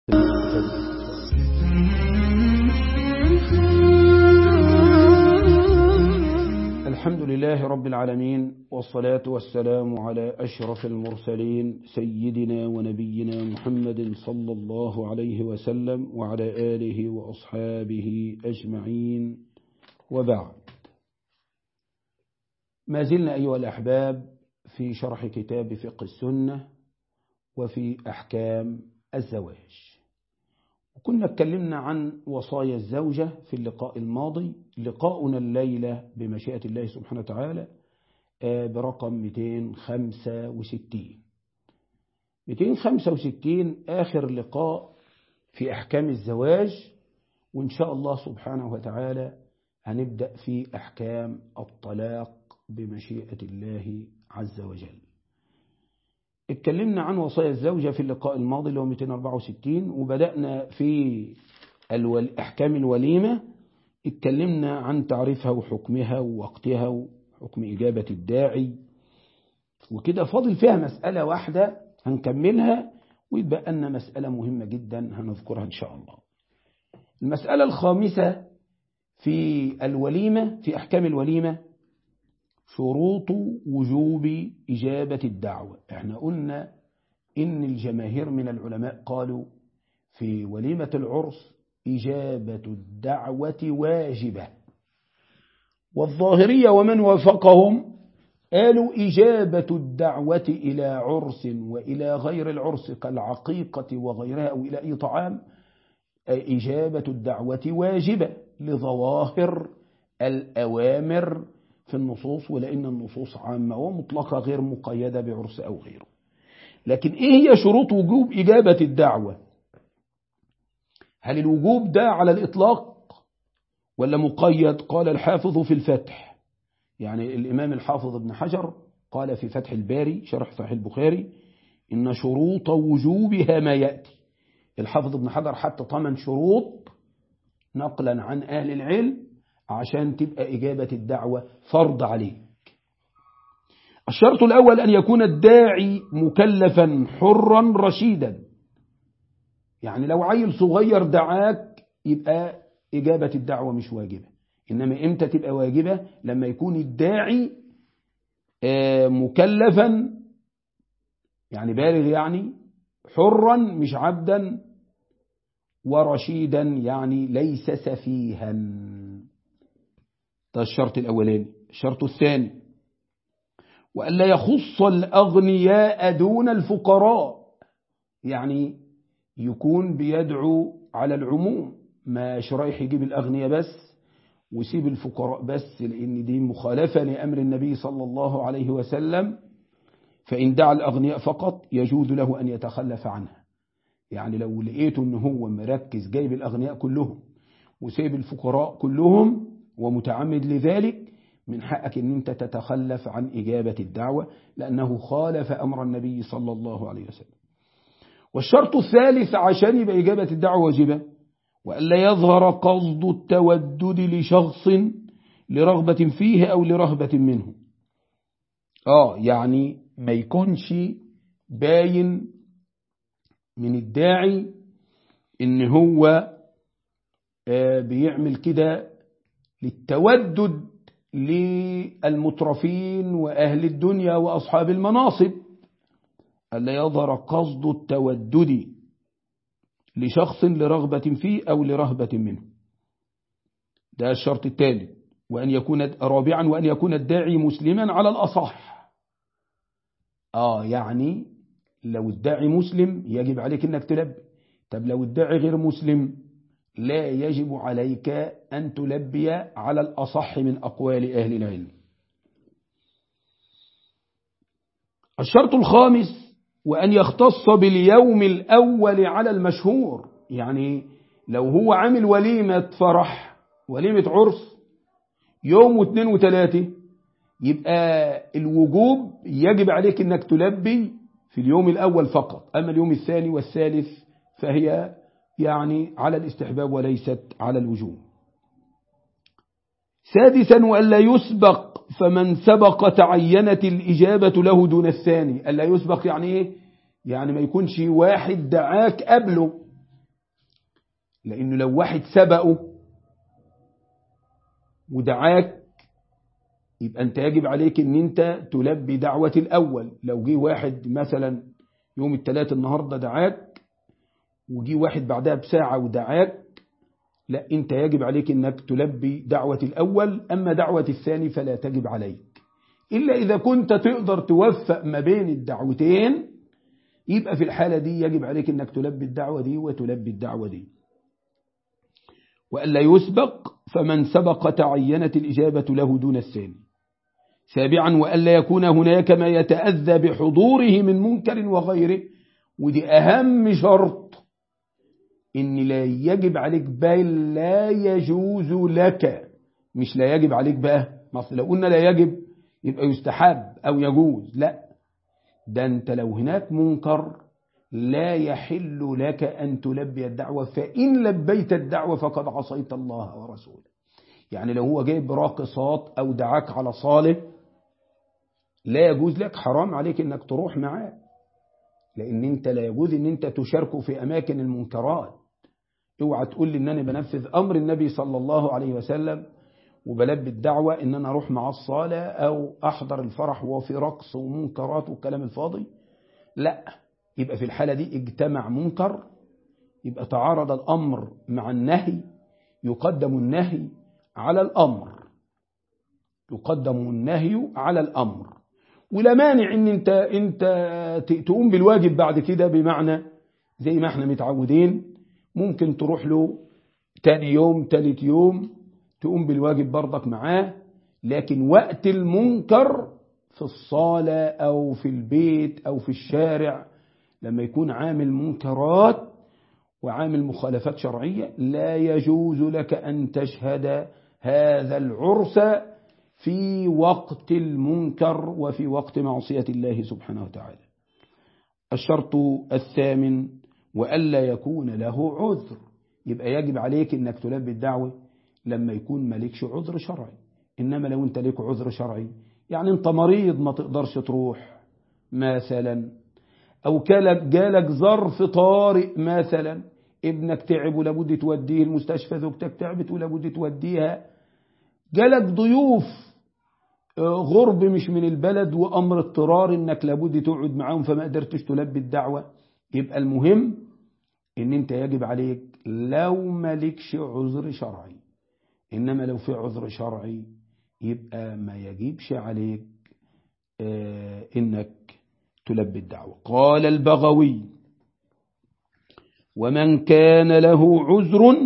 الحمد لله رب العالمين والصلاة والسلام على أشرف المرسلين سيدنا ونبينا محمد صلى الله عليه وسلم وعلى آله وأصحابه أجمعين وبعد ما زلنا أيها الأحباب في شرح كتاب فقه السنة وفي أحكام الزواج وكنا اتكلمنا عن وصايا الزوجة في اللقاء الماضي لقاؤنا الليلة بمشيئة الله سبحانه وتعالى برقم 265 265 آخر لقاء في أحكام الزواج وإن شاء الله سبحانه وتعالى هنبدأ في أحكام الطلاق بمشيئة الله عز وجل اتكلمنا عن وصايا الزوجة في اللقاء الماضي اللي هو 264 وبدأنا في أحكام الوليمة اتكلمنا عن تعريفها وحكمها ووقتها وحكم إجابة الداعي وكده فاضل فيها مسألة واحدة هنكملها ويتبقى لنا مسألة مهمة جدا هنذكرها إن شاء الله المسألة الخامسة في الوليمة في أحكام الوليمة شروط وجوب إجابة الدعوة احنا قلنا إن الجماهير من العلماء قالوا في وليمة العرس إجابة الدعوة واجبة والظاهرية ومن وافقهم قالوا إجابة الدعوة إلى عرس وإلى غير العرس كالعقيقة وغيرها أو إلى أي طعام إجابة الدعوة واجبة لظواهر الأوامر في النصوص ولأن النصوص عامة ومطلقة غير مقيدة بعرس أو غيره لكن إيه هي شروط وجوب إجابة الدعوة هل الوجوب ده على الإطلاق ولا مقيد قال الحافظ في الفتح يعني الإمام الحافظ ابن حجر قال في فتح الباري شرح صحيح البخاري إن شروط وجوبها ما يأتي الحافظ ابن حجر حتى ثمان شروط نقلا عن أهل العلم عشان تبقى إجابة الدعوة فرض عليك الشرط الأول أن يكون الداعي مكلفا حرا رشيدا يعني لو عيل صغير دعاك يبقى إجابة الدعوة مش واجبة إنما إمتى تبقى واجبة لما يكون الداعي مكلفا يعني بالغ يعني حرا مش عبدا ورشيدا يعني ليس سفيها ده الشرط الأولاني الشرط الثاني وألا يخص الأغنياء دون الفقراء يعني يكون بيدعو على العموم مش رايح يجيب الأغنياء بس ويسيب الفقراء بس لأن دي مخالفة لأمر النبي صلى الله عليه وسلم فإن دعا الأغنياء فقط يجوز له أن يتخلف عنها يعني لو لقيته أنه هو مركز جايب الأغنياء كلهم وسيب الفقراء كلهم ومتعمد لذلك من حقك أن أنت تتخلف عن إجابة الدعوة لأنه خالف أمر النبي صلى الله عليه وسلم والشرط الثالث عشان يبقى إجابة الدعوة واجبة وألا يظهر قصد التودد لشخص لرغبة فيه أو لرهبة منه آه يعني ما يكونش باين من الداعي إن هو آه بيعمل كده للتودد للمترفين وأهل الدنيا وأصحاب المناصب ألا يظهر قصد التودد لشخص لرغبة فيه أو لرهبة منه ده الشرط الثالث وأن يكون رابعا وأن يكون الداعي مسلما على الأصح آه يعني لو الداعي مسلم يجب عليك أنك تلبي طب لو الداعي غير مسلم لا يجب عليك أن تلبي على الأصح من أقوال أهل العلم الشرط الخامس وأن يختص باليوم الأول على المشهور يعني لو هو عامل وليمة فرح وليمة عرس يوم واثنين وثلاثة يبقى الوجوب يجب عليك أنك تلبي في اليوم الأول فقط أما اليوم الثاني والثالث فهي يعني على الاستحباب وليست على الوجوب سادسا وألا يسبق فمن سبق تعينت الإجابة له دون الثاني ألا يسبق يعني إيه يعني ما يكونش واحد دعاك قبله لأنه لو واحد سبقه ودعاك يبقى أنت يجب عليك أن أنت تلبي دعوة الأول لو جه واحد مثلا يوم الثلاث النهاردة دعاك وجي واحد بعدها بساعة ودعاك لا أنت يجب عليك أنك تلبي دعوة الأول أما دعوة الثاني فلا تجب عليك إلا إذا كنت تقدر توفق ما بين الدعوتين يبقى في الحالة دي يجب عليك أنك تلبي الدعوة دي وتلبي الدعوة دي وألا يسبق فمن سبق تعينت الإجابة له دون الثاني سابعا وألا يكون هناك ما يتأذى بحضوره من منكر وغيره ودي أهم شرط إن لا يجب عليك بل لا يجوز لك مش لا يجب عليك بقى مصر لو قلنا لا يجب يبقى يستحب أو يجوز لا ده أنت لو هناك منكر لا يحل لك أن تلبي الدعوة فإن لبيت الدعوة فقد عصيت الله ورسوله يعني لو هو جايب راقصات أو دعاك على صالح لا يجوز لك حرام عليك أنك تروح معاه لأن أنت لا يجوز أن أنت تشاركه في أماكن المنكرات اوعى تقول لي أن أنا بنفذ أمر النبي صلى الله عليه وسلم وبلبي الدعوة ان انا اروح مع الصالة او احضر الفرح وهو في رقص ومنكرات والكلام الفاضي لا يبقى في الحالة دي اجتمع منكر يبقى تعارض الامر مع النهي يقدم النهي على الامر يقدم النهي على الامر ولا مانع ان انت انت تقوم بالواجب بعد كده بمعنى زي ما احنا متعودين ممكن تروح له تاني يوم تالت يوم تقوم بالواجب برضك معاه لكن وقت المنكر في الصالة أو في البيت أو في الشارع لما يكون عامل منكرات وعامل مخالفات شرعية لا يجوز لك أن تشهد هذا العرس في وقت المنكر وفي وقت معصية الله سبحانه وتعالى الشرط الثامن وألا يكون له عذر يبقى يجب عليك أنك تلبي الدعوة لما يكون مالكش عذر شرعي إنما لو أنت ليك عذر شرعي يعني أنت مريض ما تقدرش تروح مثلا أو كالك جالك ظرف طارئ مثلا ابنك تعب ولابد توديه المستشفى زوجتك تعبت ولابد توديها جالك ضيوف غرب مش من البلد وأمر اضطرار إنك لابد تقعد معاهم فما قدرتش تلبي الدعوة يبقى المهم إن أنت يجب عليك لو مالكش عذر شرعي إنما لو في عذر شرعي يبقى ما يجيبش عليك إنك تلبي الدعوة قال البغوي ومن كان له عذر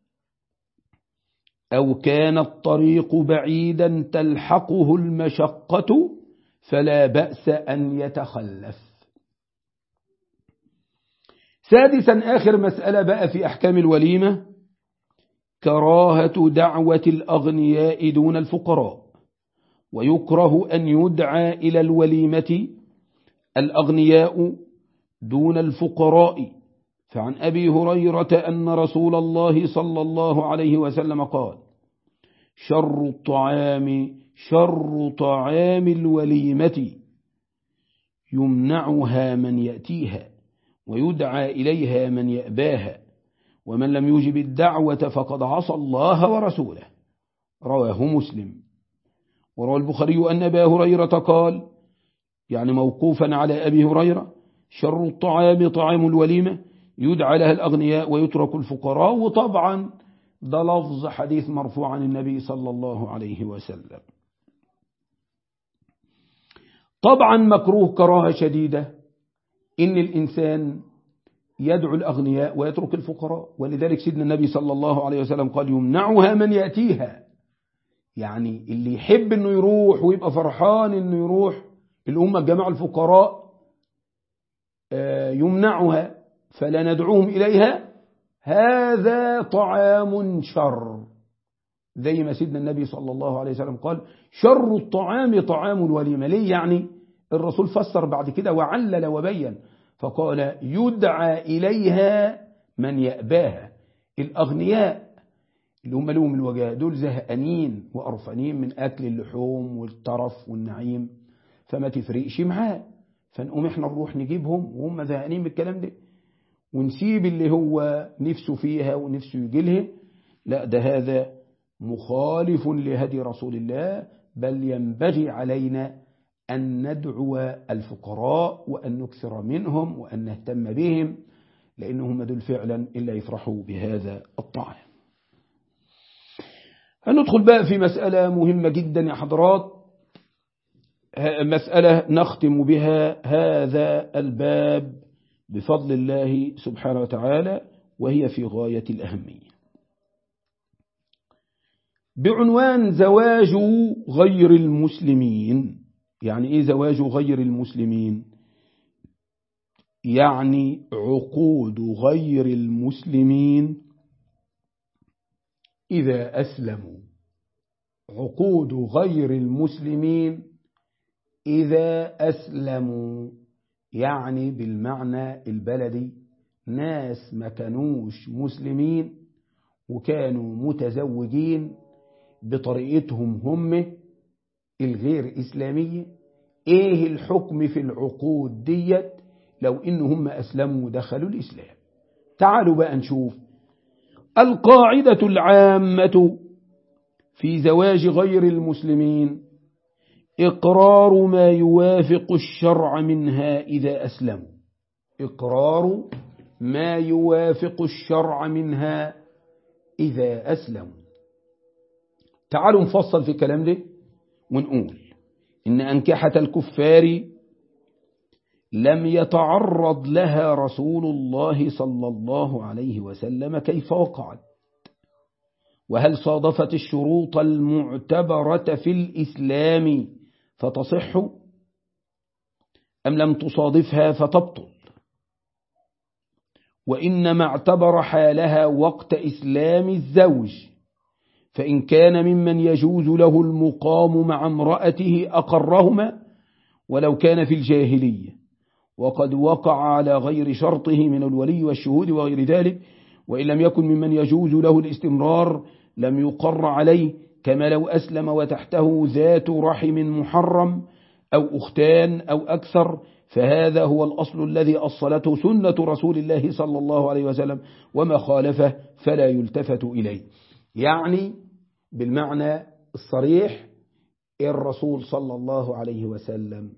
أو كان الطريق بعيدا تلحقه المشقة فلا بأس أن يتخلف سادسا آخر مسألة بقى في أحكام الوليمة كراهة دعوة الأغنياء دون الفقراء ويكره أن يدعى إلى الوليمة الأغنياء دون الفقراء فعن أبي هريرة أن رسول الله صلى الله عليه وسلم قال شر الطعام شر طعام الوليمة يمنعها من يأتيها ويدعى إليها من يأباها ومن لم يجب الدعوة فقد عصى الله ورسوله رواه مسلم وروى البخاري أن أبا هريرة قال يعني موقوفا على أبي هريرة شر الطعام طعام الوليمة يدعى لها الأغنياء ويترك الفقراء وطبعا ده لفظ حديث مرفوع عن النبي صلى الله عليه وسلم طبعا مكروه كراهة شديدة إن الإنسان يدعو الأغنياء ويترك الفقراء ولذلك سيدنا النبي صلى الله عليه وسلم قال يمنعها من يأتيها يعني اللي يحب انه يروح ويبقى فرحان انه يروح الأمة جماعة الفقراء يمنعها فلا ندعوهم إليها هذا طعام شر زي ما سيدنا النبي صلى الله عليه وسلم قال شر الطعام طعام الوليمة ليه يعني الرسول فسر بعد كده وعلل وبين فقال يدعى إليها من يأباها الأغنياء اللي هم لهم الوجاه دول زهقانين وقرفانين من أكل اللحوم والطرف والنعيم فما تفرقش معاه فنقوم احنا نروح نجيبهم وهم زهقانين من الكلام ده ونسيب اللي هو نفسه فيها ونفسه يجيلها لا ده هذا مخالف لهدي رسول الله بل ينبغي علينا أن ندعو الفقراء وأن نكثر منهم وأن نهتم بهم لأنهم دول فعلا إلا يفرحوا بهذا الطعام هندخل بقى في مسألة مهمة جدا يا حضرات مسألة نختم بها هذا الباب بفضل الله سبحانه وتعالى وهي في غاية الأهمية بعنوان زواج غير المسلمين يعني إيه زواج غير المسلمين يعني عقود غير المسلمين إذا أسلموا عقود غير المسلمين إذا أسلموا يعني بالمعنى البلدي ناس ما كانوش مسلمين وكانوا متزوجين بطريقتهم هم الغير إسلامية إيه الحكم في العقود ديت لو إن هم أسلموا ودخلوا الإسلام تعالوا بقى نشوف القاعدة العامة في زواج غير المسلمين إقرار ما يوافق الشرع منها إذا أسلموا إقرار ما يوافق الشرع منها إذا أسلموا تعالوا نفصل في الكلام ده ونقول إن أنكحة الكفار لم يتعرض لها رسول الله صلى الله عليه وسلم كيف وقعت وهل صادفت الشروط المعتبرة في الإسلام فتصح أم لم تصادفها فتبطل وإنما اعتبر حالها وقت إسلام الزوج فإن كان ممن يجوز له المقام مع امرأته أقرهما ولو كان في الجاهلية وقد وقع على غير شرطه من الولي والشهود وغير ذلك وإن لم يكن ممن يجوز له الاستمرار لم يقر عليه كما لو أسلم وتحته ذات رحم محرم أو أختان أو أكثر فهذا هو الأصل الذي أصلته سنة رسول الله صلى الله عليه وسلم وما خالفه فلا يلتفت إليه يعني بالمعنى الصريح الرسول صلى الله عليه وسلم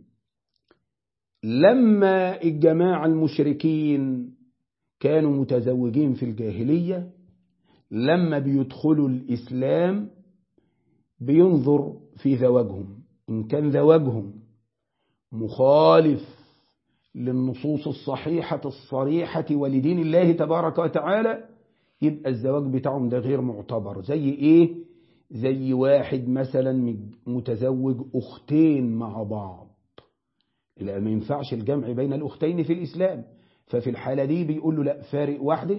لما الجماعة المشركين كانوا متزوجين في الجاهلية لما بيدخلوا الإسلام بينظر في زواجهم إن كان زواجهم مخالف للنصوص الصحيحة الصريحة ولدين الله تبارك وتعالى يبقى الزواج بتاعهم ده غير معتبر زي إيه زي واحد مثلا متزوج أختين مع بعض لا ما ينفعش الجمع بين الأختين في الإسلام ففي الحالة دي بيقول له لا فارق واحدة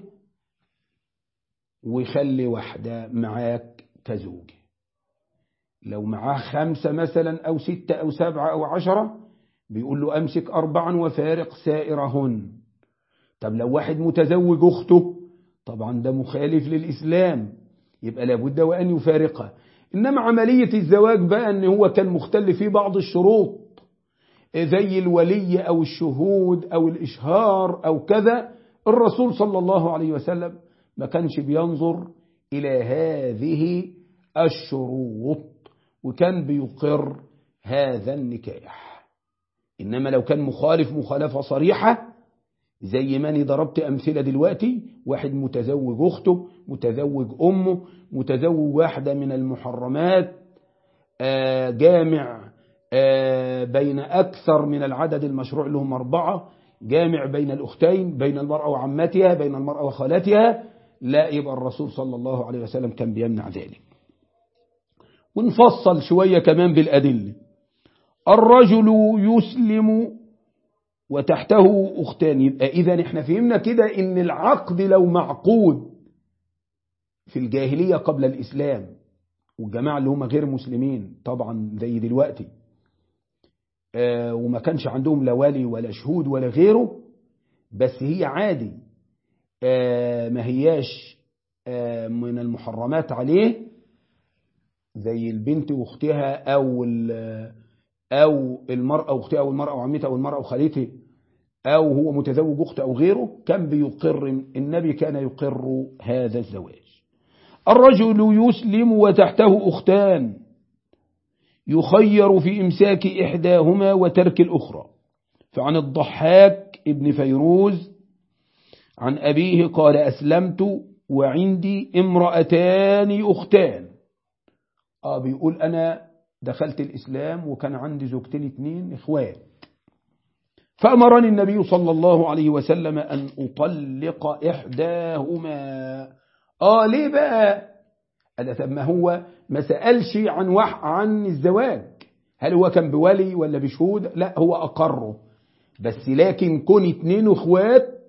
ويخلي واحدة معاك كزوج لو معاه خمسة مثلا أو ستة أو سبعة أو عشرة بيقول له أمسك أربعا وفارق سائرهن طب لو واحد متزوج أخته طبعا ده مخالف للإسلام يبقى لابد وأن يفارقها إنما عملية الزواج بقى أن هو كان مختل فيه بعض الشروط زي الولي أو الشهود أو الإشهار أو كذا الرسول صلى الله عليه وسلم ما كانش بينظر إلى هذه الشروط وكان بيقر هذا النكاح إنما لو كان مخالف مخالفة صريحة زي ما أنا ضربت أمثلة دلوقتي واحد متزوج أخته متزوج أمه متزوج واحدة من المحرمات جامع بين أكثر من العدد المشروع لهم أربعة جامع بين الأختين بين المرأة وعمتها بين المرأة وخالتها لا يبقى الرسول صلى الله عليه وسلم كان بيمنع ذلك ونفصل شوية كمان بالأدلة الرجل يسلم وتحته أختان يبقى إذا احنا فهمنا كده إن العقد لو معقود في الجاهلية قبل الإسلام والجماعة اللي هم غير مسلمين طبعا زي دلوقتي آه وما كانش عندهم لا ولي ولا شهود ولا غيره بس هي عادي آه ما هياش آه من المحرمات عليه زي البنت واختها أو أو المرأة واختها أو المرأة وعمتها أو المرأة وخالتها أو هو متزوج أخت أو غيره كان بيقر النبي كان يقر هذا الزواج الرجل يسلم وتحته أختان يخير في إمساك إحداهما وترك الأخرى فعن الضحاك ابن فيروز عن أبيه قال أسلمت وعندي امرأتان أختان آه بيقول أنا دخلت الإسلام وكان عندي زوجتين اتنين إخوات فأمرني النبي صلى الله عليه وسلم أن أطلق إحداهما آه ليه بقى قال طب ما هو ما سألش عن وح عن الزواج هل هو كان بولي ولا بشهود لا هو أقره بس لكن كون اتنين اخوات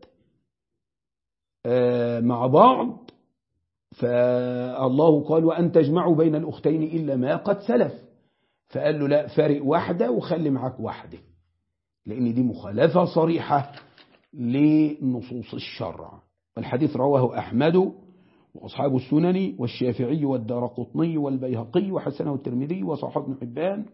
مع بعض فالله قال وأن تجمعوا بين الأختين إلا ما قد سلف فقال له لا فارق واحدة وخلي معاك واحدة لأن دي مخالفة صريحة لنصوص الشرع الحديث رواه أحمد وأصحاب السنن والشافعي والدارقطني والبيهقي وحسنه الترمذي وصحاب ابن حبان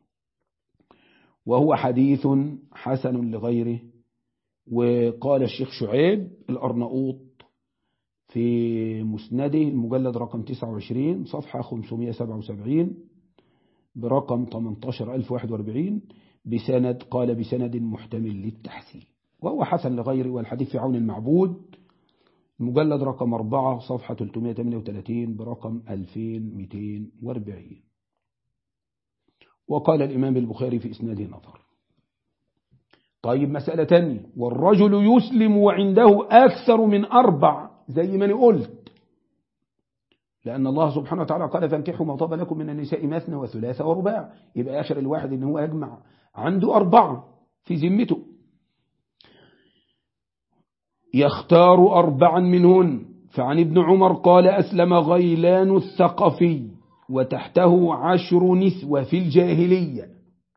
وهو حديث حسن لغيره وقال الشيخ شعيب الأرنؤوط في مسنده المجلد رقم 29 صفحة 577 برقم 18041 بسند قال بسند محتمل للتحسين وهو حسن لغيره والحديث في عون المعبود المجلد رقم 4 صفحة 338 برقم 2240 وقال الإمام البخاري في إسناده نظر طيب مسألة تانية والرجل يسلم وعنده أكثر من أربع زي ما أنا قلت لأن الله سبحانه وتعالى قال فانكحوا ما طاب لكم من النساء مثنى وثلاثة ورباع يبقى يشر الواحد إن هو يجمع عنده أربعة في ذمته يختار أربعا منهن فعن ابن عمر قال أسلم غيلان الثقفي وتحته عشر نسوة في الجاهلية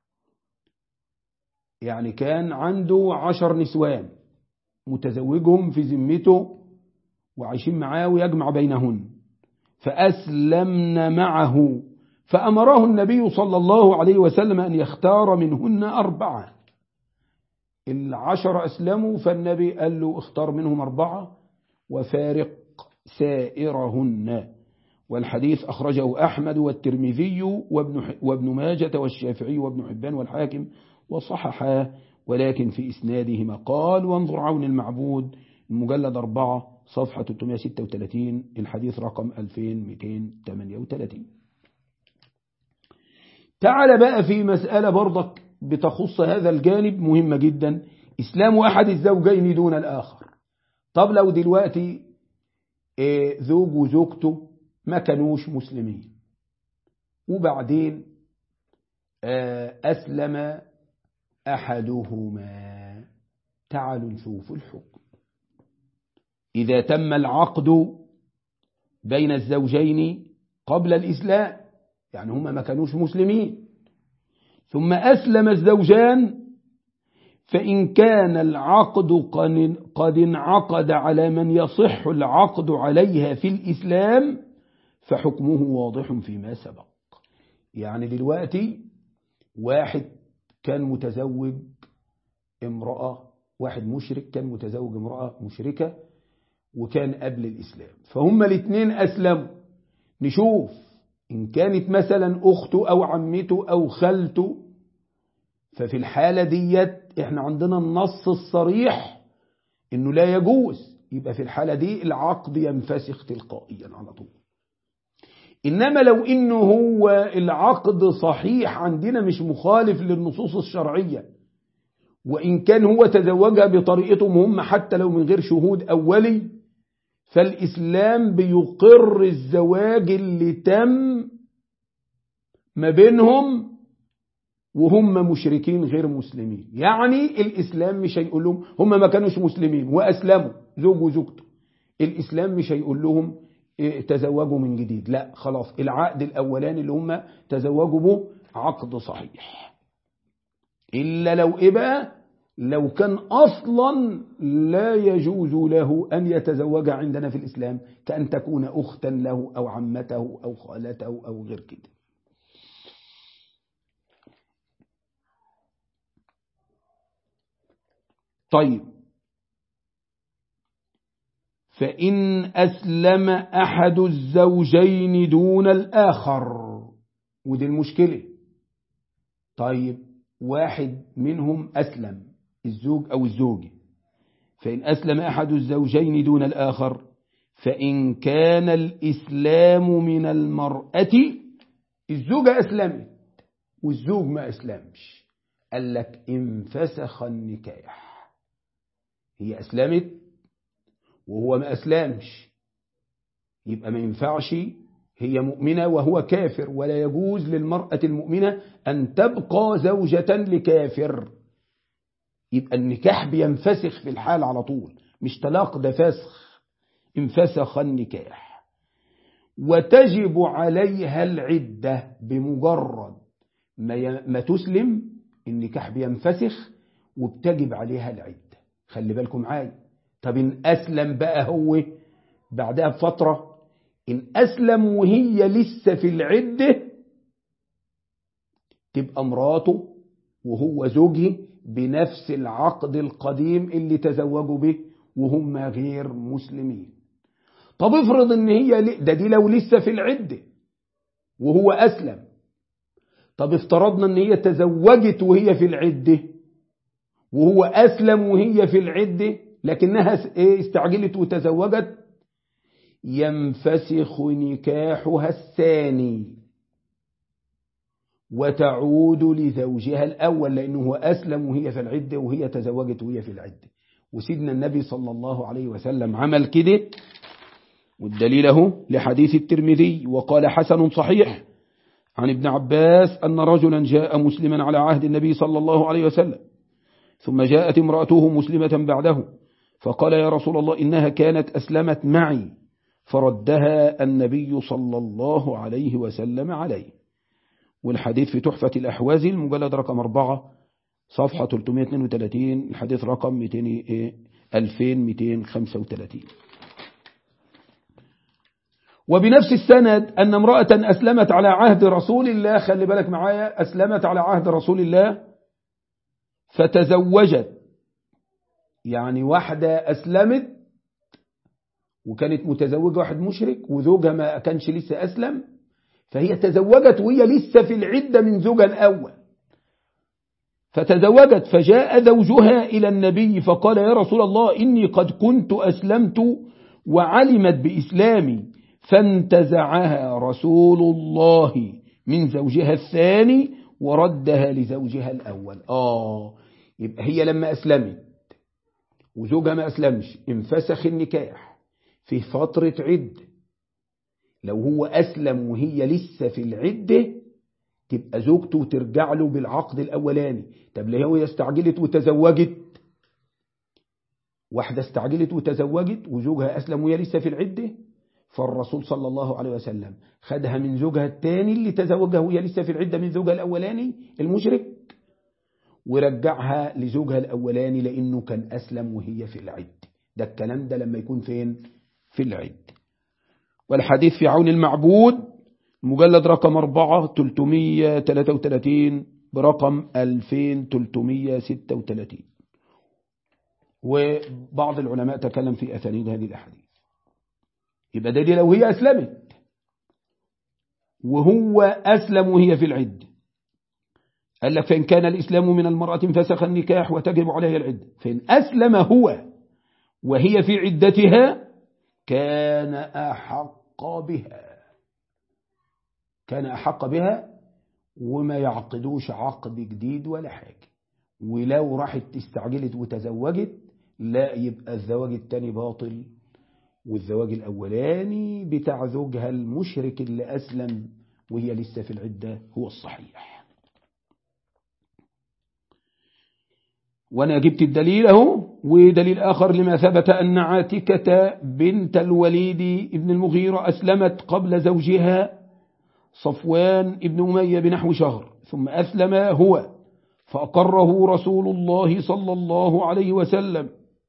يعني كان عنده عشر نسوان متزوجهم في ذمته وعايشين معاه ويجمع بينهن فأسلمن معه فأمره النبي صلى الله عليه وسلم أن يختار منهن أربعة العشر أسلموا فالنبي قال له اختار منهم أربعة وفارق سائرهن والحديث أخرجه أحمد والترمذي وابن, وابن ماجة والشافعي وابن حبان والحاكم وصححاه ولكن في إسنادهما قال وانظر عون المعبود المجلد أربعة صفحة 336 الحديث رقم 2238 تعال بقى في مسألة برضك بتخص هذا الجانب مهمة جدا إسلام أحد الزوجين دون الآخر طب لو دلوقتي زوج وزوجته ما كانوش مسلمين وبعدين أسلم أحدهما تعالوا نشوف الحكم إذا تم العقد بين الزوجين قبل الإسلام يعني هما ما كانوش مسلمين ثم أسلم الزوجان فإن كان العقد قد انعقد على من يصح العقد عليها في الإسلام فحكمه واضح فيما سبق يعني دلوقتي واحد كان متزوج امرأة واحد مشرك كان متزوج امرأة مشركة وكان قبل الإسلام فهم الاثنين أسلموا نشوف إن كانت مثلا أخته أو عمته أو خالته ففي الحالة ديت احنا عندنا النص الصريح انه لا يجوز يبقى في الحالة دي العقد ينفسخ تلقائيا على طول إنما لو إنه هو العقد صحيح عندنا مش مخالف للنصوص الشرعية وإن كان هو تزوجها بطريقتهم هم حتى لو من غير شهود أولي فالإسلام بيقر الزواج اللي تم ما بينهم وهم مشركين غير مسلمين يعني الإسلام مش هيقول لهم هم ما كانوش مسلمين وأسلموا زوج وزوجته الإسلام مش هيقول لهم تزوجوا من جديد لا خلاص العقد الأولاني اللي هم تزوجوا به عقد صحيح إلا لو إيه بقى لو كان أصلا لا يجوز له أن يتزوج عندنا في الإسلام كأن تكون أختا له أو عمته أو خالته أو غير كده طيب فإن أسلم أحد الزوجين دون الآخر ودي المشكلة طيب واحد منهم أسلم الزوج أو الزوجة فإن أسلم أحد الزوجين دون الآخر فإن كان الإسلام من المرأة الزوجة أسلمت والزوج ما أسلمش قال لك انفسخ النكاح هي أسلمت وهو ما أسلمش يبقى ما ينفعش هي مؤمنة وهو كافر ولا يجوز للمرأة المؤمنة أن تبقى زوجة لكافر يبقى النكاح بينفسخ في الحال على طول مش طلاق ده فسخ انفسخ النكاح وتجب عليها العدة بمجرد ما, ما تسلم النكاح بينفسخ وبتجب عليها العدة خلي بالكم معايا طب إن أسلم بقى هو بعدها بفترة إن أسلم وهي لسه في العدة تبقى مراته وهو زوجه بنفس العقد القديم اللي تزوجوا به وهم غير مسلمين طب افرض ان هي ده دي لو لسه في العدة وهو أسلم طب افترضنا ان هي تزوجت وهي في العدة وهو أسلم وهي في العدة لكنها استعجلت وتزوجت ينفسخ نكاحها الثاني وتعود لزوجها الأول لأنه هو أسلم وهي في العدة وهي تزوجت وهي في العدة وسيدنا النبي صلى الله عليه وسلم عمل كده والدليل له لحديث الترمذي وقال حسن صحيح عن ابن عباس أن رجلا جاء مسلما على عهد النبي صلى الله عليه وسلم ثم جاءت امرأته مسلمة بعده فقال يا رسول الله إنها كانت أسلمت معي فردها النبي صلى الله عليه وسلم عليه والحديث في تحفة الأحوازي المجلد رقم 4 صفحة 332 الحديث رقم 200 2235 وبنفس السند أن امرأة أسلمت على عهد رسول الله خلي بالك معايا أسلمت على عهد رسول الله فتزوجت يعني واحدة أسلمت وكانت متزوجة واحد مشرك وزوجها ما كانش لسه أسلم فهي تزوجت وهي لسه في العدة من زوجها الأول فتزوجت فجاء زوجها إلى النبي فقال يا رسول الله إني قد كنت أسلمت وعلمت بإسلامي فانتزعها رسول الله من زوجها الثاني وردها لزوجها الأول آه يبقى هي لما أسلمت وزوجها ما أسلمش انفسخ النكاح في فترة عدة لو هو أسلم وهي لسه في العدة تبقى زوجته ترجع له بالعقد الأولاني طب ليه هو استعجلت وتزوجت واحدة استعجلت وتزوجت وزوجها أسلم وهي لسه في العدة فالرسول صلى الله عليه وسلم خدها من زوجها الثاني اللي تزوجها وهي لسه في العدة من زوجها الأولاني المشرك ورجعها لزوجها الأولاني لأنه كان أسلم وهي في العد ده الكلام ده لما يكون فين في العد والحديث في عون المعبود مجلد رقم 4 333 برقم 2336 وبعض العلماء تكلم في أسانيد هذه الأحاديث يبقى ده دي لو هي أسلمت وهو أسلم وهي في العد قال لك فإن كان الإسلام من المرأة فسخ النكاح وتجب عليها العدة فإن أسلم هو وهي في عدتها كان أحق بها كان أحق بها وما يعقدوش عقد جديد ولا حاجة ولو راحت استعجلت وتزوجت لا يبقى الزواج التاني باطل والزواج الأولاني بتاع زوجها المشرك اللي أسلم وهي لسه في العدة هو الصحيح وأنا جبت الدليل اهو ودليل آخر لما ثبت أن عاتكة بنت الوليد ابن المغيرة أسلمت قبل زوجها صفوان ابن أمية بنحو شهر ثم أسلم هو فأقره رسول الله صلى الله عليه وسلم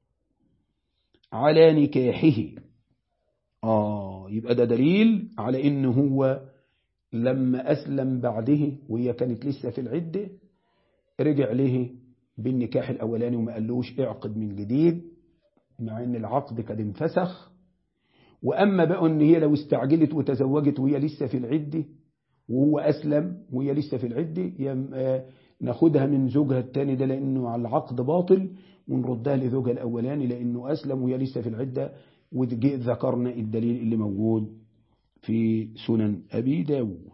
على نكاحه آه يبقى ده دليل على إنه هو لما أسلم بعده وهي كانت لسه في العدة رجع له بالنكاح الأولاني وما قالوش اعقد من جديد مع ان العقد قد انفسخ وأما بقى ان هي لو استعجلت وتزوجت وهي لسه في العدة وهو أسلم وهي لسه في العدة ناخدها من زوجها الثاني ده لأنه على العقد باطل ونردها لزوجها الأولاني لأنه أسلم وهي لسه في العدة وذكرنا الدليل اللي موجود في سنن أبي داود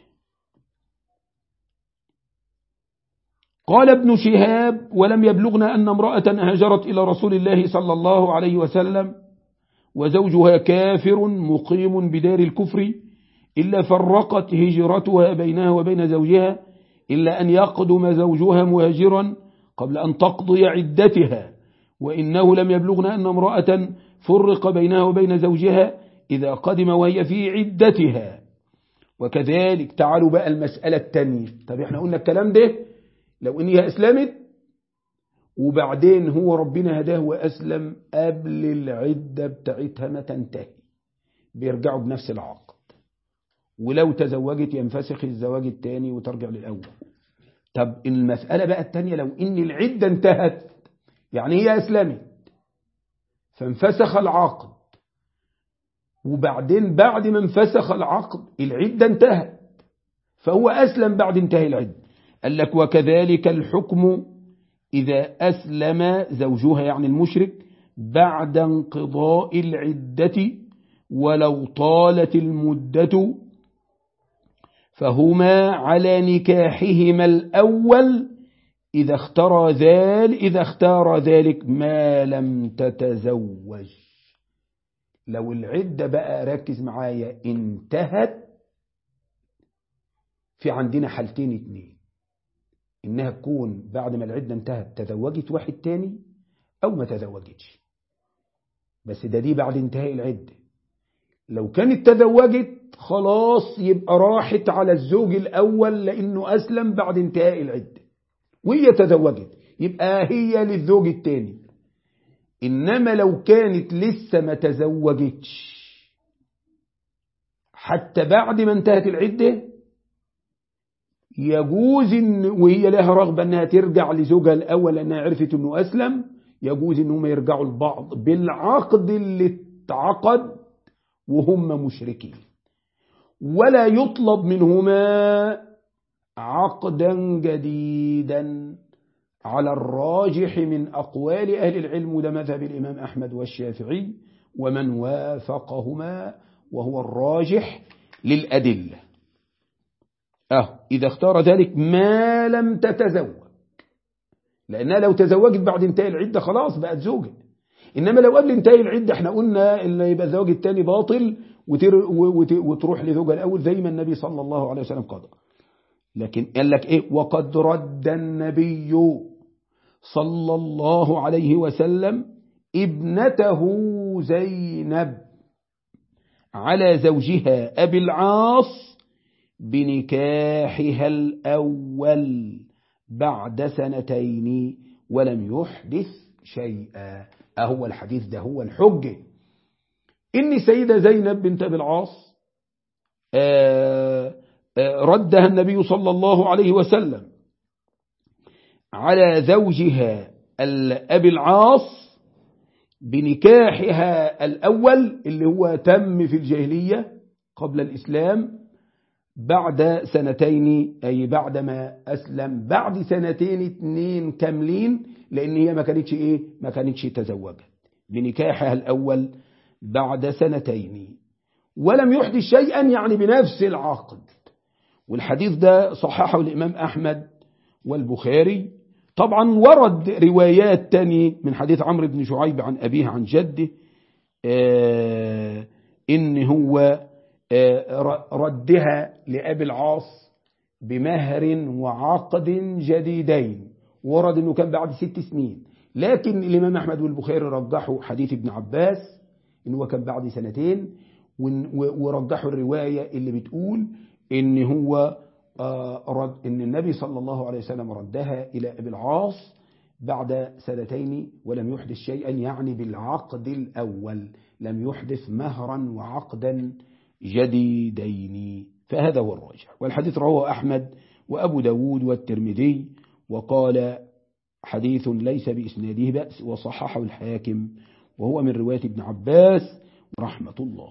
قال ابن شهاب ولم يبلغنا أن امرأة هاجرت إلى رسول الله صلى الله عليه وسلم وزوجها كافر مقيم بدار الكفر إلا فرقت هجرتها بينها وبين زوجها إلا أن يقدم زوجها مهاجرا قبل أن تقضي عدتها وإنه لم يبلغنا أن امرأة فرق بينها وبين زوجها إذا قدم وهي في عدتها وكذلك تعالوا بقى المسألة التانية طب احنا قلنا الكلام ده لو ان هي اسلمت وبعدين هو ربنا هداه واسلم قبل العدة بتاعتها ما تنتهي بيرجعوا بنفس العقد ولو تزوجت ينفسخ الزواج الثاني وترجع للأول طب المسألة بقى الثانية لو ان العدة انتهت يعني هي اسلمت فانفسخ العقد وبعدين بعد ما انفسخ العقد العدة انتهت فهو أسلم بعد انتهاء العدة قال لك وكذلك الحكم إذا أسلم زوجها يعني المشرك بعد انقضاء العدة ولو طالت المدة فهما على نكاحهما الأول إذا اختار ذلك إذا اختار ذلك ما لم تتزوج لو العدة بقى ركز معايا انتهت في عندنا حالتين اتنين إنها تكون بعد ما العدة انتهت تزوجت واحد تاني أو ما تزوجتش بس ده دي بعد انتهاء العدة لو كانت تزوجت خلاص يبقى راحت على الزوج الأول لأنه أسلم بعد انتهاء العدة وهي تزوجت يبقى هي للزوج التاني إنما لو كانت لسه ما تزوجتش حتى بعد ما انتهت العدة يجوز إن وهي لها رغبة أنها ترجع لزوجها الأول لأنها عرفت أنه أسلم يجوز أنهم يرجعوا لبعض بالعقد اللي اتعقد وهم مشركين ولا يطلب منهما عقدا جديدا على الراجح من أقوال أهل العلم وده مذهب الإمام أحمد والشافعي ومن وافقهما وهو الراجح للأدلة أه إذا اختار ذلك ما لم تتزوج لأنها لو تزوجت بعد انتهاء العدة خلاص بقت زوجة إنما لو قبل انتهاء العدة احنا قلنا إن يبقى الزواج الثاني باطل وتروح لزوجها الأول زي ما النبي صلى الله عليه وسلم قضى لكن قال لك إيه وقد رد النبي صلى الله عليه وسلم ابنته زينب على زوجها أبي العاص بنكاحها الأول بعد سنتين ولم يحدث شيئا أهو الحديث ده هو الحجة إن سيدة زينب بنت أبي العاص ردها النبي صلى الله عليه وسلم على زوجها أبي العاص بنكاحها الأول اللي هو تم في الجاهلية قبل الإسلام بعد سنتين أي بعد ما أسلم بعد سنتين اتنين كاملين لأن هي ما كانتش إيه ما كانتش تزوجت بنكاحها الأول بعد سنتين ولم يحدث شيئا يعني بنفس العقد والحديث ده صححه الإمام أحمد والبخاري طبعا ورد روايات تاني من حديث عمرو بن شعيب عن أبيه عن جده آه إن هو آه ردها لأبي العاص بمهر وعقد جديدين ورد أنه كان بعد ست سنين لكن الإمام أحمد والبخاري رجحوا حديث ابن عباس إنه كان بعد سنتين ورجحوا الرواية اللي بتقول إن هو رد إن النبي صلى الله عليه وسلم ردها إلى أبي العاص بعد سنتين ولم يحدث شيئا يعني بالعقد الأول لم يحدث مهرا وعقدا جديدين فهذا هو الراجح والحديث رواه أحمد وأبو داود والترمذي وقال حديث ليس بإسناده بأس وصححه الحاكم وهو من رواية ابن عباس رحمة الله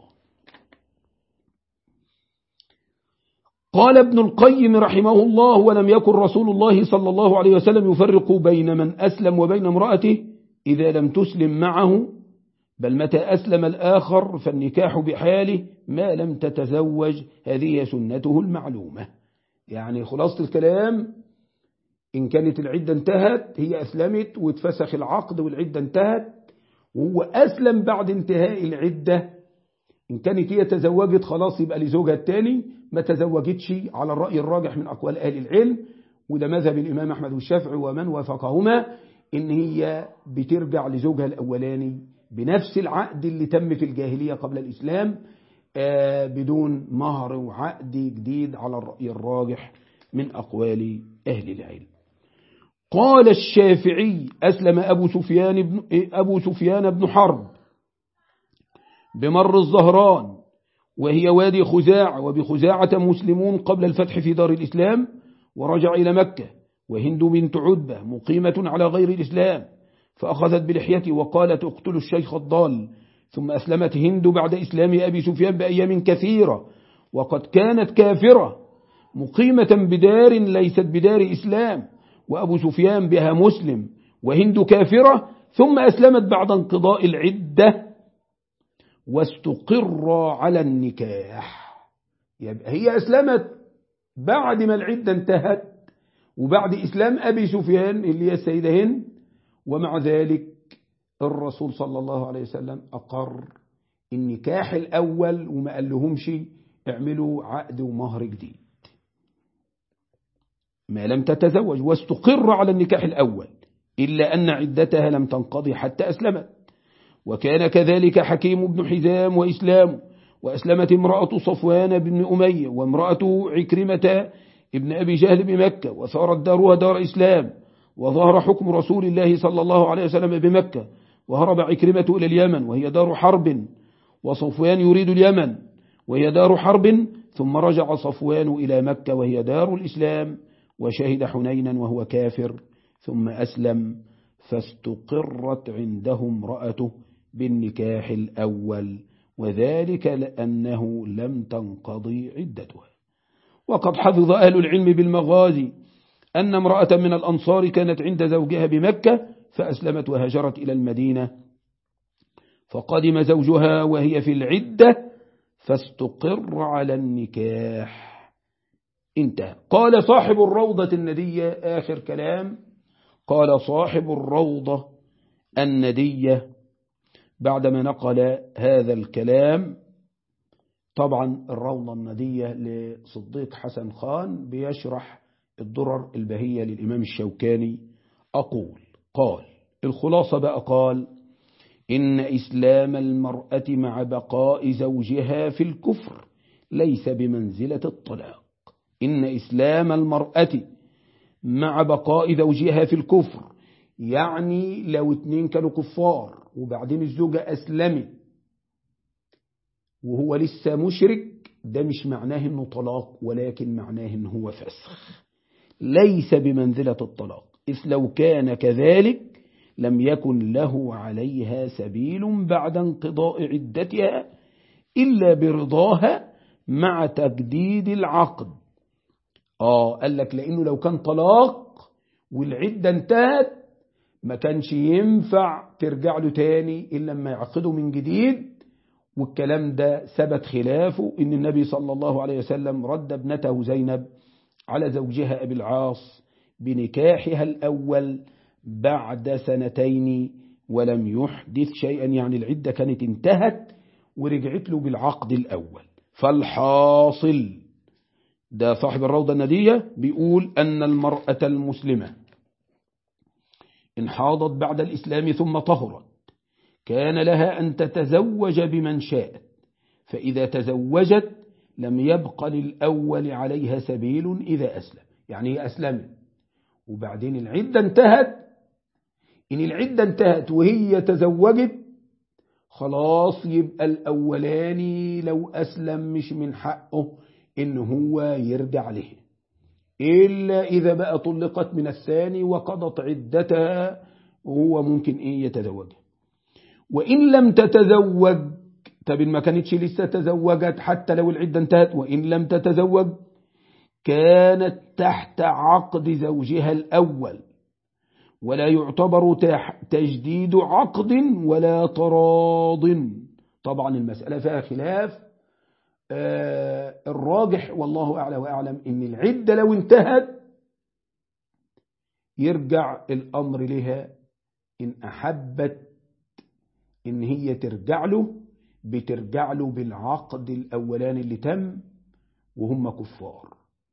قال ابن القيم رحمه الله ولم يكن رسول الله صلى الله عليه وسلم يفرق بين من أسلم وبين امرأته إذا لم تسلم معه بل متى أسلم الآخر فالنكاح بحاله ما لم تتزوج هذه سنته المعلومة يعني خلاصة الكلام إن كانت العدة انتهت هي أسلمت واتفسخ العقد والعدة انتهت وهو أسلم بعد انتهاء العدة إن كانت هي تزوجت خلاص يبقى لزوجها الثاني ما تزوجتش على الرأي الراجح من أقوال أهل العلم وده مذهب الإمام أحمد والشافعي ومن وافقهما إن هي بترجع لزوجها الأولاني بنفس العقد اللي تم في الجاهلية قبل الإسلام بدون مهر وعقد جديد على الرأي الراجح من أقوال أهل العلم قال الشافعي أسلم أبو سفيان بن, أبو سفيان بن حرب بمر الزهران وهي وادي خزاع وبخزاعة مسلمون قبل الفتح في دار الإسلام ورجع إلى مكة وهند بنت عتبة مقيمة على غير الإسلام فأخذت بلحيته وقالت اقتلوا الشيخ الضال ثم أسلمت هند بعد إسلام أبي سفيان بأيام كثيرة وقد كانت كافرة مقيمة بدار ليست بدار إسلام وأبو سفيان بها مسلم وهند كافرة ثم أسلمت بعد انقضاء العدة واستقر على النكاح يبقى هي أسلمت بعد ما العدة انتهت وبعد إسلام أبي سفيان اللي هي السيدة هند ومع ذلك الرسول صلى الله عليه وسلم أقر النكاح الأول وما قال لهمش اعملوا عقد ومهر جديد ما لم تتزوج واستقر على النكاح الأول إلا أن عدتها لم تنقضي حتى أسلمت وكان كذلك حكيم بن حزام وإسلام وأسلمت امرأة صفوان بن أمية وامرأة عكرمة ابن أبي جهل بمكة وصارت دارها دار إسلام وظهر حكم رسول الله صلى الله عليه وسلم بمكة وهرب عكرمة إلى اليمن وهي دار حرب وصفوان يريد اليمن وهي دار حرب ثم رجع صفوان إلى مكة وهي دار الإسلام وشهد حنينا وهو كافر ثم أسلم فاستقرت عنده امرأته بالنكاح الأول وذلك لأنه لم تنقضي عدتها وقد حفظ أهل العلم بالمغازي أن امرأة من الأنصار كانت عند زوجها بمكة فأسلمت وهاجرت إلى المدينة فقدم زوجها وهي في العدة فاستقر على النكاح انتهى قال صاحب الروضة الندية آخر كلام قال صاحب الروضة الندية بعدما نقل هذا الكلام طبعا الروضة الندية لصديق حسن خان بيشرح الضرر البهية للإمام الشوكاني أقول قال الخلاصة بقى قال إن إسلام المرأة مع بقاء زوجها في الكفر ليس بمنزلة الطلاق إن إسلام المرأة مع بقاء زوجها في الكفر يعني لو اتنين كانوا كفار وبعدين الزوجة أسلمت وهو لسه مشرك ده مش معناه انه طلاق ولكن معناه انه هو فسخ ليس بمنزلة الطلاق إذ لو كان كذلك لم يكن له عليها سبيل بعد انقضاء عدتها إلا برضاها مع تجديد العقد آه قال لك لأنه لو كان طلاق والعدة انتهت ما كانش ينفع ترجع له تاني إلا لما يعقده من جديد والكلام ده ثبت خلافه إن النبي صلى الله عليه وسلم رد ابنته زينب على زوجها أبي العاص بنكاحها الأول بعد سنتين ولم يحدث شيئا يعني العدة كانت انتهت ورجعت له بالعقد الأول فالحاصل ده صاحب الروضة الندية بيقول أن المرأة المسلمة إن حاضت بعد الإسلام ثم طهرت كان لها أن تتزوج بمن شاءت فإذا تزوجت لم يبق للأول عليها سبيل إذا أسلم يعني هي أسلمت وبعدين العدة انتهت إن العدة انتهت وهي تزوجت خلاص يبقى الأولاني لو أسلم مش من حقه إن هو يرجع له إلا إذا بقى طلقت من الثاني وقضت عدتها وهو ممكن إيه يتزوجها وإن لم تتزوج طب ما كانتش لسه تزوجت حتى لو العدة انتهت وإن لم تتزوج كانت تحت عقد زوجها الأول ولا يعتبر تجديد عقد ولا تراض طبعا المسألة فيها خلاف آه الراجح والله أعلى وأعلم إن العدة لو انتهت يرجع الأمر لها إن أحبت إن هي ترجع له بترجع له بالعقد الأولاني اللي تم وهم كفار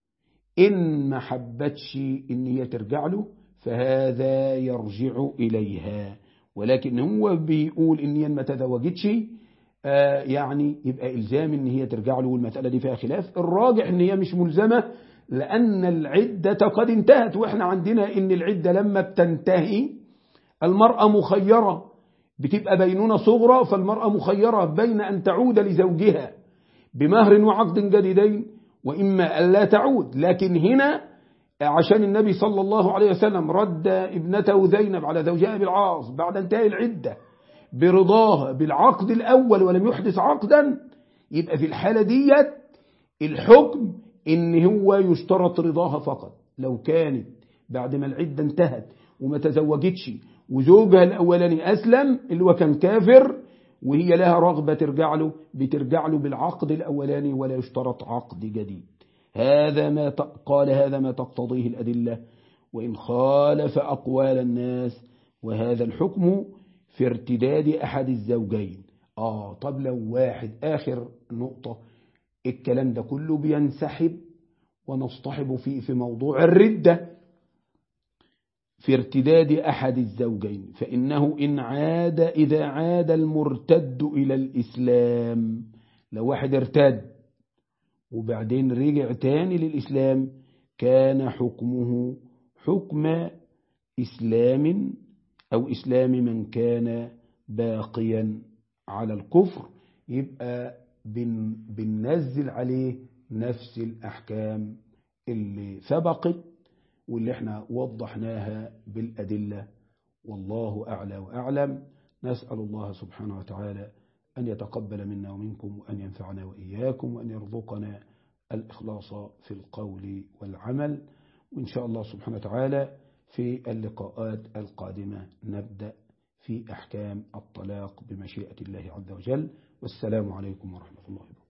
إن ما حبتش إن هي ترجع له فهذا يرجع إليها ولكن هو بيقول إن هي ما تزوجتش آه يعني يبقى إلزام إن هي ترجع له والمسألة دي فيها خلاف الراجح إن هي مش ملزمة لأن العدة قد انتهت وإحنا عندنا إن العدة لما بتنتهي المرأة مخيرة بتبقى بينونة صغرى فالمرأة مخيرة بين أن تعود لزوجها بمهر وعقد جديدين وإما ألا تعود لكن هنا عشان النبي صلى الله عليه وسلم رد ابنته زينب على زوجها بالعاص بعد انتهاء العدة برضاها بالعقد الأول ولم يحدث عقدا يبقى في الحالة ديت الحكم إن هو يشترط رضاها فقط لو كانت بعد ما العدة انتهت وما تزوجتش وزوجها الأولاني أسلم اللي هو كان كافر وهي لها رغبة ترجع له بترجع له بالعقد الأولاني ولا يشترط عقد جديد هذا ما قال هذا ما تقتضيه الأدلة وإن خالف أقوال الناس وهذا الحكم في ارتداد أحد الزوجين آه طب لو واحد آخر نقطة الكلام ده كله بينسحب ونصطحب فيه في موضوع الردة في ارتداد أحد الزوجين فإنه إن عاد إذا عاد المرتد إلى الإسلام لو واحد ارتد وبعدين رجع تاني للإسلام كان حكمه حكم إسلام أو إسلام من كان باقيا على الكفر يبقى بن بننزل عليه نفس الأحكام اللي سبقت واللي احنا وضحناها بالأدلة والله أعلى وأعلم نسأل الله سبحانه وتعالى أن يتقبل منا ومنكم وأن ينفعنا وإياكم وأن يرزقنا الإخلاص في القول والعمل وإن شاء الله سبحانه وتعالى في اللقاءات القادمة نبدأ في أحكام الطلاق بمشيئة الله عز وجل والسلام عليكم ورحمة الله وبركاته